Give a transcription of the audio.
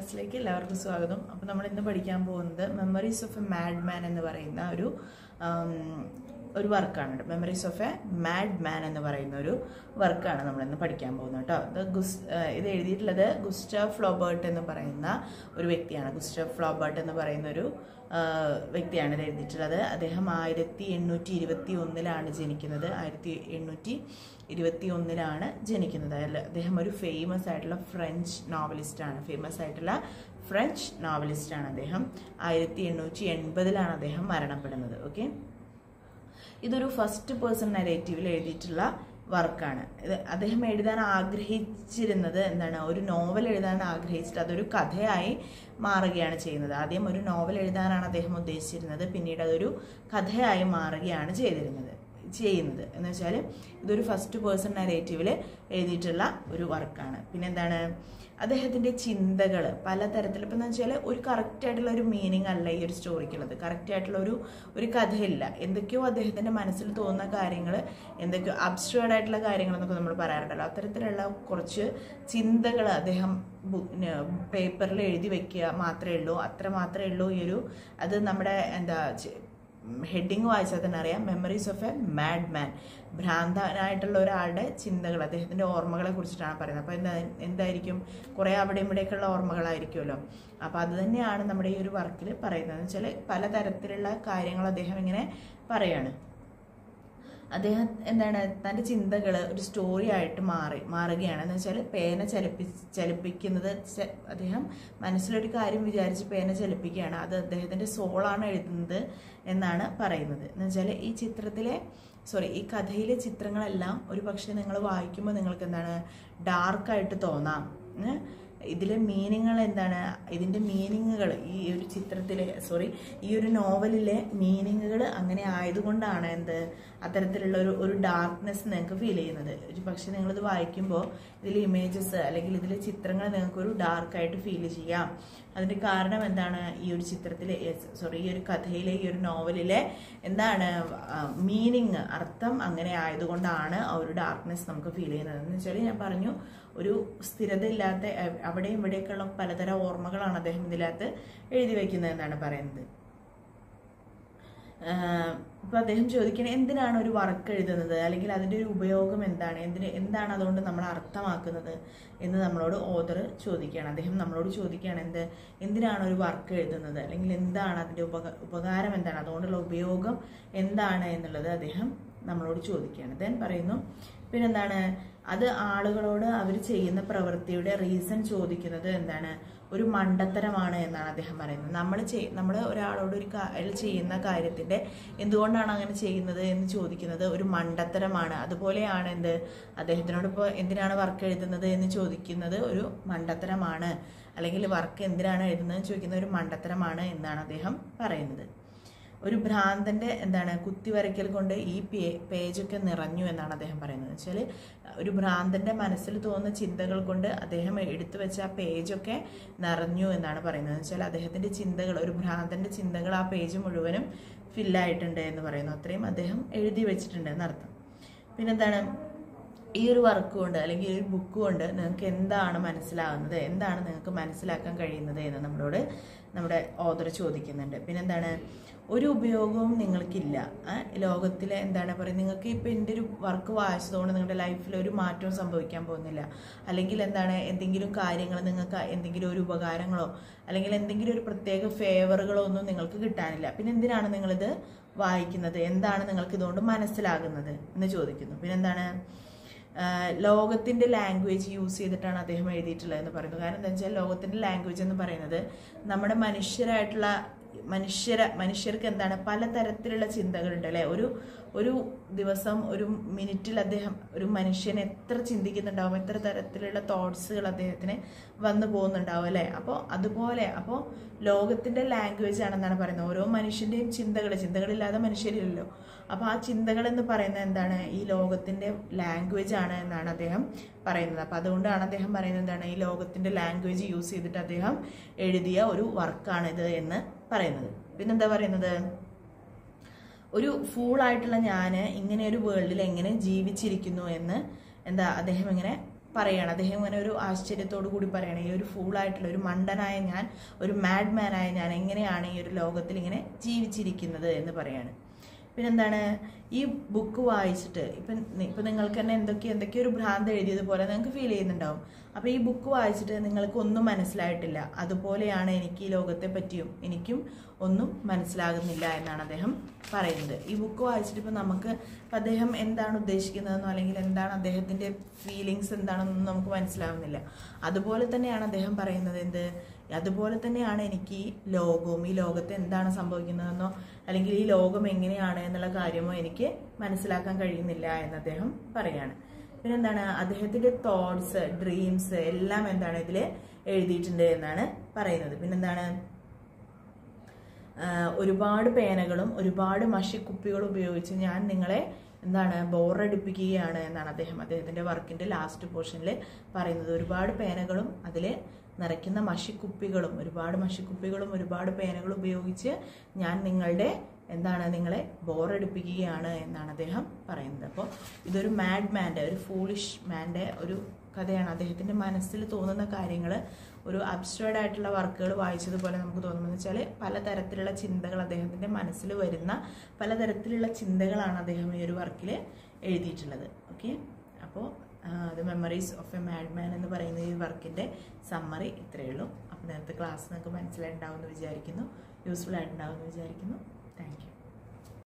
ക്ലാസ്സിലേക്ക് എല്ലാവർക്കും സ്വാഗതം അപ്പോൾ നമ്മൾ ഇന്ന് പഠിക്കാൻ പോകുന്നത് memories of a mad man എന്ന് പറയുന്ന ഒരു ആം, ഒരു വർക്കാണ് memories of a mad man എന്ന് പറയുന്ന ഒരു വർക്കാണ് നമ്മൾ ഇന്ന് പഠിക്കാൻ പോകുന്നത് കേട്ടോ ഇത് ഗുസ് ആ, ഇത് എഴുതിയിട്ടുള്ളത് ഗുസ്റ്റഫ് ഫ്ലോബർട്ട് എന്ന് പറയുന്ന ഒരു വ്യക്തിയാണ് ഗുസ്റ്റഫ് ഫ്ലോബർട്ട് എന്ന് പറയുന്ന ഒരു ആ, വ്യക്തിയാണ് ഇത് എഴുതിയിട്ടുള്ളത് അദ്ദേഹം ആയിരത്തി എണ്ണൂറ്റി ഇരുപത്തി ഒന്നിലാണ് ജനിക്കുന്നത് ആയിരത്തി എണ്ണൂറ്റി ഇരുപത്തി ഒന്നിലാണ് ജനിക്കുന്നത് അല്ല അദ്ദേഹം ഒരു ഫേമസ് ആയിട്ടുള്ള ഫ്രഞ്ച് നോവലിസ്റ്റാണ് ഫേമസ് ആയിട്ടുള്ള ഫ്രഞ്ച് നോവലിസ്റ്റാണ് അദ്ദേഹം ആയിരത്തി എണ്ണൂറ്റി എൺപതിലാണ് അദ്ദേഹം മരണപ്പെടുന്നത് ഓക്കെ ഇതൊരു ഫസ്റ്റ് പേഴ്സൺ നരേറ്റീവിൽ എഴുതിയിട്ടുള്ള വർക്കാണ് ഇത് അദ്ദേഹം എഴുതാൻ ആഗ്രഹിച്ചിരുന്നത് എന്താണ് ഒരു നോവൽ എഴുതാൻ ആഗ്രഹിച്ചിട്ട് അതൊരു കഥയായി മാറുകയാണ് ചെയ്യുന്നത് ആദ്യം ഒരു നോവൽ എഴുതാനാണ് അദ്ദേഹം ഉദ്ദേശിച്ചിരുന്നത് പിന്നീട് അതൊരു കഥയായി മാറുകയാണ് ചെയ്തിരുന്നത് ചെയ്യുന്നത് എന്ന് വെച്ചാൽ ഇതൊരു ഫസ്റ്റ് പേഴ്സൺ നരേറ്റീവിൽ എഴുതിയിട്ടുള്ള ഒരു വർക്കാണ് പിന്നെ എന്താണ് അദ്ദേഹത്തിൻ്റെ ചിന്തകൾ പലതരത്തിൽ ഇപ്പം എന്ന് വെച്ചാൽ ഒരു കറക്റ്റ് ആയിട്ടുള്ള ഒരു മീനിങ് അല്ല ഈ ഒരു സ്റ്റോറിക്കുള്ളത് കറക്റ്റ് ആയിട്ടുള്ള ഒരു ഒരു കഥയില്ല എന്തൊക്കെയോ അദ്ദേഹത്തിൻ്റെ മനസ്സിൽ തോന്നുന്ന കാര്യങ്ങൾ എന്തൊക്കെയോ അബ്സ്ട്രേഡ് ആയിട്ടുള്ള കാര്യങ്ങളെന്നൊക്കെ നമ്മൾ പറയാറുണ്ടല്ലോ അത്തരത്തിലുള്ള കുറച്ച് ചിന്തകൾ അദ്ദേഹം പേപ്പറിൽ എഴുതി വെക്കുക മാത്രമേ ഉള്ളൂ അത്ര മാത്രമേ ഉള്ളൂ ഈ ഒരു അത് നമ്മുടെ എന്താ ചെ- ഹെഡിങ് വായിച്ചാൽ തന്നെ അറിയാം memories of a mad man ഭ്രാന്തനായിട്ടുള്ള ഒരാളുടെ ചിന്തകൾ അദ്ദേഹത്തിൻ്റെ ഓർമ്മകളെ കുറിച്ചിട്ടാണ് പറയുന്നത് അപ്പോൾ എന്താ എന്തായിരിക്കും കുറേ അവിടെ ഇവിടെയൊക്കെയുള്ള ഓർമ്മകളായിരിക്കുമല്ലോ അപ്പോൾ അത് തന്നെയാണ് നമ്മുടെ ഈ ഒരു വർക്കിൽ പറയുന്നത് എന്ന് വെച്ചാൽ പലതരത്തിലുള്ള കാര്യങ്ങൾ അദ്ദേഹം ഇങ്ങനെ പറയാണ് അദ്ദേഹം എന്താണ് തൻ്റെ ചിന്തകൾ ഒരു സ്റ്റോറി ആയിട്ട് മാറി മാറുകയാണ് എന്ന് വെച്ചാൽ പേന ചലിപ്പി ചലിപ്പിക്കുന്നത് ച- അദ്ദേഹം മനസ്സിലൊരു കാര്യം വിചാരിച്ച് പേന ചലിപ്പിക്കുകയാണ് അത് അദ്ദേഹത്തിൻ്റെ സോളാണ് എഴുതുന്നത് എന്നാണ് പറയുന്നത് എന്ന് വെച്ചാൽ ഈ ചിത്രത്തിലെ സോറി ഈ കഥയിലെ ചിത്രങ്ങളെല്ലാം ഒരു പക്ഷേ നിങ്ങൾ വായിക്കുമ്പോൾ നിങ്ങൾക്ക് എന്താണ് ഡാർക്കായിട്ട് തോന്നാം ഏ? ഇതിലെ മീനിങ്ങൾ എന്താണ് ഇതിൻ്റെ മീനിങ്ങുകൾ ഈ ഒരു ചിത്രത്തിലെ സോറി ഈ ഒരു നോവലിലെ മീനിങ്ങുകൾ അങ്ങനെ ആയതുകൊണ്ടാണ് എന്ത് അത്തരത്തിലുള്ള ഒരു ഒരു ഡാർക്ക്നെസ് നിങ്ങൾക്ക് ഫീൽ ചെയ്യുന്നത് ഒരു പക്ഷെ നിങ്ങളിത് വായിക്കുമ്പോൾ ഇതിലെ ഇമേജസ് അല്ലെങ്കിൽ ഇതിലെ ചിത്രങ്ങൾ നിങ്ങൾക്കൊരു ഡാർക്കായിട്ട് ഫീൽ ചെയ്യാം അതിൻ്റെ കാരണം എന്താണ് ഈ ഒരു ചിത്രത്തിലെ സോറി ഈ ഒരു കഥയിലെ ഈ ഒരു നോവലിലെ എന്താണ് മീനിങ് അർത്ഥം അങ്ങനെ ആയതുകൊണ്ടാണ് ആ ഒരു ഡാർക്ക്നെസ് നമുക്ക് ഫീൽ ചെയ്യുന്നത് എന്ന് വെച്ചാൽ ഞാൻ പറഞ്ഞു ഒരു സ്ഥിരത ഇല്ലാത്ത അഹ് അവിടെയും ഇവിടെയൊക്കെയുള്ള പലതരം ഓർമ്മകളാണ് അദ്ദേഹം ഇതിനകത്ത് എഴുതി വയ്ക്കുന്നത് എന്നാണ് പറയുന്നത് ആഹ് ഇപ്പൊ അദ്ദേഹം ചോദിക്കണേ എന്തിനാണ് ഒരു വർക്ക് എഴുതുന്നത് അല്ലെങ്കിൽ അതിന്റെ ഒരു ഉപയോഗം എന്താണ് എന്തിന് എന്താണ് അതുകൊണ്ട് നമ്മൾ അർത്ഥമാക്കുന്നത് എന്ന് നമ്മളോട് ഓദർ ചോദിക്കുകയാണ് അദ്ദേഹം നമ്മളോട് ചോദിക്കുകയാണ് എന്ത് എന്തിനാണ് ഒരു വർക്ക് എഴുതുന്നത് അല്ലെങ്കിൽ എന്താണ് അതിന്റെ ഉപക ഉപകാരം എന്താണ് അതുകൊണ്ടുള്ള ഉപയോഗം എന്താണ് എന്നുള്ളത് അദ്ദേഹം നമ്മളോട് ചോദിക്കുകയാണ് ദെൻ പറയുന്നു പിന്നെന്താണ് അത് ആളുകളോട് അവർ ചെയ്യുന്ന പ്രവൃത്തിയുടെ റീസൺ ചോദിക്കുന്നത് എന്താണ് ഒരു മണ്ടത്തരമാണ് എന്നാണ് അദ്ദേഹം പറയുന്നത് നമ്മൾ ചെയ് നമ്മൾ ഒരാളോട് ഒരു കാ- അയാൾ ചെയ്യുന്ന കാര്യത്തിന്റെ എന്തുകൊണ്ടാണ് അങ്ങനെ ചെയ്യുന്നത് എന്ന് ചോദിക്കുന്നത് ഒരു മണ്ടത്തരമാണ് അതുപോലെയാണ് എന്ത് അദ്ദേഹത്തിനോട് ഇപ്പോൾ എന്തിനാണ് വർക്ക് എഴുതുന്നത് എന്ന് ചോദിക്കുന്നത് ഒരു മണ്ടത്തരമാണ് അല്ലെങ്കിൽ വർക്ക് എന്തിനാണ് എഴുതുന്നത് എന്ന് ചോദിക്കുന്നത് ഒരു മണ്ടത്തരമാണ് എന്നാണ് അദ്ദേഹം പറയുന്നത് ഒരു ഭ്രാന്തന്റെ എന്താണ് കുത്തിവരയ്ക്കൽ കൊണ്ട് ഈ പേ പേജൊക്കെ നിറഞ്ഞു എന്നാണ് അദ്ദേഹം പറയുന്നത് വെച്ചാൽ ഒരു ഭ്രാന്തന്റെ മനസ്സിൽ തോന്നുന്ന ചിന്തകൾ കൊണ്ട് അദ്ദേഹം എടുത്തു വെച്ച ആ പേജൊക്കെ നിറഞ്ഞു എന്നാണ് പറയുന്നത് വെച്ചാൽ അദ്ദേഹത്തിന്റെ ചിന്തകൾ ഒരു ഭ്രാന്തന്റെ ചിന്തകൾ ആ പേജ് മുഴുവനും ഫില്ലായിട്ടുണ്ട് എന്ന് പറയുന്നു അത്രയും അദ്ദേഹം എഴുതി വെച്ചിട്ടുണ്ട് എന്നർത്ഥം പിന്നെന്താണ് ഈ ഒരു വർക്ക് കൊണ്ട് അല്ലെങ്കിൽ ഈ ഒരു ബുക്ക് കൊണ്ട് നിങ്ങൾക്ക് എന്താണ് മനസ്സിലാകുന്നത് എന്താണ് നിങ്ങൾക്ക് മനസ്സിലാക്കാൻ കഴിയുന്നത് എന്ന് നമ്മളോട് നമ്മുടെ ഓദർ ചോദിക്കുന്നുണ്ട് പിന്നെന്താണ് ഒരു ഉപയോഗവും നിങ്ങൾക്കില്ല ആ, ലോകത്തിലെ എന്താണ് പറയുക നിങ്ങൾക്ക് ഇപ്പം എൻ്റെ ഒരു വർക്ക് വായിച്ചതുകൊണ്ട് നിങ്ങളുടെ ലൈഫിൽ ഒരു മാറ്റവും സംഭവിക്കാൻ പോകുന്നില്ല അല്ലെങ്കിൽ എന്താണ് എന്തെങ്കിലും കാര്യങ്ങൾ നിങ്ങൾക്ക് എന്തെങ്കിലും ഒരു ഉപകാരങ്ങളോ അല്ലെങ്കിൽ എന്തെങ്കിലും ഒരു പ്രത്യേക ഫേവറുകളോ ഒന്നും നിങ്ങൾക്ക് കിട്ടാനില്ല പിന്നെ എന്തിനാണ് നിങ്ങളിത് വായിക്കുന്നത് എന്താണ് നിങ്ങൾക്ക് ഇതുകൊണ്ട് മനസ്സിലാകുന്നത് എന്ന് ചോദിക്കുന്നു പിന്നെന്താണ് ആഹ് ലോകത്തിന്റെ ലാംഗ്വേജ് യൂസ് ചെയ്തിട്ടാണ് അദ്ദേഹം എഴുതിയിട്ടുള്ളത് എന്ന് പറയുന്നത് കാരണം എന്താ വെച്ചാൽ ലോകത്തിന്റെ ലാംഗ്വേജ് എന്ന് പറയുന്നത് നമ്മുടെ മനുഷ്യരായിട്ടുള്ള മനുഷ്യര മനുഷ്യർക്ക് എന്താണ് പലതരത്തിലുള്ള ചിന്തകളുണ്ട് അല്ലെ ഒരു ഒരു ദിവസം ഒരു മിനിറ്റിൽ അദ്ദേഹം ഒരു മനുഷ്യൻ എത്ര ചിന്തിക്കുന്നുണ്ടാവും എത്ര തരത്തിലുള്ള തോട്ട്സുകൾ അദ്ദേഹത്തിന് വന്നു പോകുന്നുണ്ടാവും അല്ലെ അപ്പോൾ അതുപോലെ അപ്പോൾ ലോകത്തിന്റെ ലാംഗ്വേജ് ആണെന്നാണ് പറയുന്നത് ഓരോ മനുഷ്യന്റെയും ചിന്തകൾ ചിന്തകളില്ലാതെ മനുഷ്യരില്ലല്ലോ അപ്പോൾ ആ ചിന്തകൾ എന്ന് പറയുന്നത് എന്താണ് ഈ ലോകത്തിന്റെ ലാംഗ്വേജ് ആണ് എന്നാണ് അദ്ദേഹം പറയുന്നത് അപ്പോൾ അതുകൊണ്ടാണ് അദ്ദേഹം പറയുന്നത് എന്താണ് ഈ ലോകത്തിന്റെ ലാംഗ്വേജ് യൂസ് ചെയ്തിട്ട് അദ്ദേഹം എഴുതിയ ഒരു വർക്കാണിത് എന്ന് പറയുന്നത് പിന്നെന്താ പറയുന്നത് ഒരു ഫൂളായിട്ടുള്ള ഞാൻ ഇങ്ങനെ ഒരു വേൾഡിൽ എങ്ങനെ ജീവിച്ചിരിക്കുന്നു എന്ന് എന്താ അദ്ദേഹം ഇങ്ങനെ പറയാണ് അദ്ദേഹം ഇങ്ങനെ ഒരു ആശ്ചര്യത്തോടു കൂടി പറയണം ഈ ഒരു ഫൂളായിട്ടുള്ള ഒരു മണ്ടനായ ഞാൻ ഒരു മാഡ് മാനായ ഞാൻ എങ്ങനെയാണ് ഈ ഒരു ലോകത്തിൽ ഇങ്ങനെ ജീവിച്ചിരിക്കുന്നത് എന്ന് പറയാണ് പിന്നെന്താണ് ഈ ബുക്ക് വായിച്ചിട്ട് ഇപ്പം ഇപ്പം നിങ്ങൾക്ക് തന്നെ എന്തൊക്കെ എന്തൊക്കെ ഒരു ഭ്രാന്ത് എഴുതിയതുപോലെ നിങ്ങൾക്ക് ഫീൽ ചെയ്യുന്നുണ്ടാവും അപ്പോൾ ഈ ബുക്ക് വായിച്ചിട്ട് നിങ്ങൾക്ക് ഒന്നും മനസ്സിലായിട്ടില്ല അതുപോലെയാണ് എനിക്ക് ഈ ലോകത്തെ പറ്റിയും എനിക്കും ഒന്നും മനസ്സിലാകുന്നില്ല എന്നാണ് അദ്ദേഹം പറയുന്നത് ഈ ബുക്ക് വായിച്ചിട്ട് ഇപ്പം നമുക്ക് ഇപ്പം അദ്ദേഹം എന്താണ് ഉദ്ദേശിക്കുന്നതെന്നോ അല്ലെങ്കിൽ എന്താണ് അദ്ദേഹത്തിൻ്റെ ഫീലിങ്സ് എന്താണെന്നൊന്നും നമുക്ക് മനസ്സിലാവുന്നില്ല അതുപോലെ തന്നെയാണ് അദ്ദേഹം പറയുന്നത് എന്ത് അതുപോലെ തന്നെയാണ് എനിക്ക് ഈ ലോകവും ഈ ലോകത്ത് എന്താണ് സംഭവിക്കുന്നതെന്നോ അല്ലെങ്കിൽ ഈ ലോകം എങ്ങനെയാണ് എന്നുള്ള കാര്യമോ എനിക്ക് മനസ്സിലാക്കാൻ കഴിയുന്നില്ല എന്ന് അദ്ദേഹം പറയാണ് പിന്നെന്താണ് അദ്ദേഹത്തിന്റെ തോട്ട്സ് ഡ്രീംസ് എല്ലാം എന്താണ് ഇതിൽ എഴുതിയിട്ടുണ്ട് എന്നാണ് പറയുന്നത് പിന്നെന്താണ് ആഹ് ഒരുപാട് പേനകളും ഒരുപാട് മഷിക്കുപ്പികളും ഉപയോഗിച്ച് ഞാൻ നിങ്ങളെ എന്താണ് ബോറടിപ്പിക്കുകയാണ് എന്നാണ് അദ്ദേഹം അദ്ദേഹത്തിന്റെ വർക്കിന്റെ ലാസ്റ്റ് പോർഷനിൽ പറയുന്നത് ഒരുപാട് പേനകളും അതിൽ നിറയ്ക്കുന്ന മഷിക്കുപ്പികളും ഒരുപാട് മഷിക്കുപ്പികളും ഒരുപാട് പേനകളും ഉപയോഗിച്ച് ഞാൻ നിങ്ങളുടെ എന്താണ് നിങ്ങളെ ബോറടിപ്പിക്കുകയാണ് എന്നാണ് അദ്ദേഹം പറയുന്നത് അപ്പോൾ ഇതൊരു മാഡ് മാൻ്റെ ഒരു ഫൂളിഷ് മാൻ്റെ ഒരു കഥയാണ് അദ്ദേഹത്തിൻ്റെ മനസ്സിൽ തോന്നുന്ന കാര്യങ്ങൾ ഒരു അബ്സ്ട്രേഡ് ആയിട്ടുള്ള വർക്കുകൾ വായിച്ചതുപോലെ നമുക്ക് തോന്നുന്നത് വെച്ചാൽ പലതരത്തിലുള്ള ചിന്തകൾ അദ്ദേഹത്തിൻ്റെ മനസ്സിൽ വരുന്ന പലതരത്തിലുള്ള ചിന്തകളാണ് അദ്ദേഹം ഈ ഒരു വർക്കിൽ എഴുതിയിട്ടുള്ളത് ഓക്കെ അപ്പോൾ the memories of a mad man എന്ന് പറയുന്ന ഈ വർക്കിൻ്റെ സമ്മറി ഇത്രയേ ഉള്ളൂ അപ്പോൾ നേരത്തെ ക്ലാസ് നിങ്ങൾക്ക് മനസ്സിലായിട്ടുണ്ടാവുമെന്ന് വിചാരിക്കുന്നു യൂസ്ഫുൾ ആയിട്ടുണ്ടാവുമെന്ന് വിചാരിക്കുന്നു താങ്ക് യു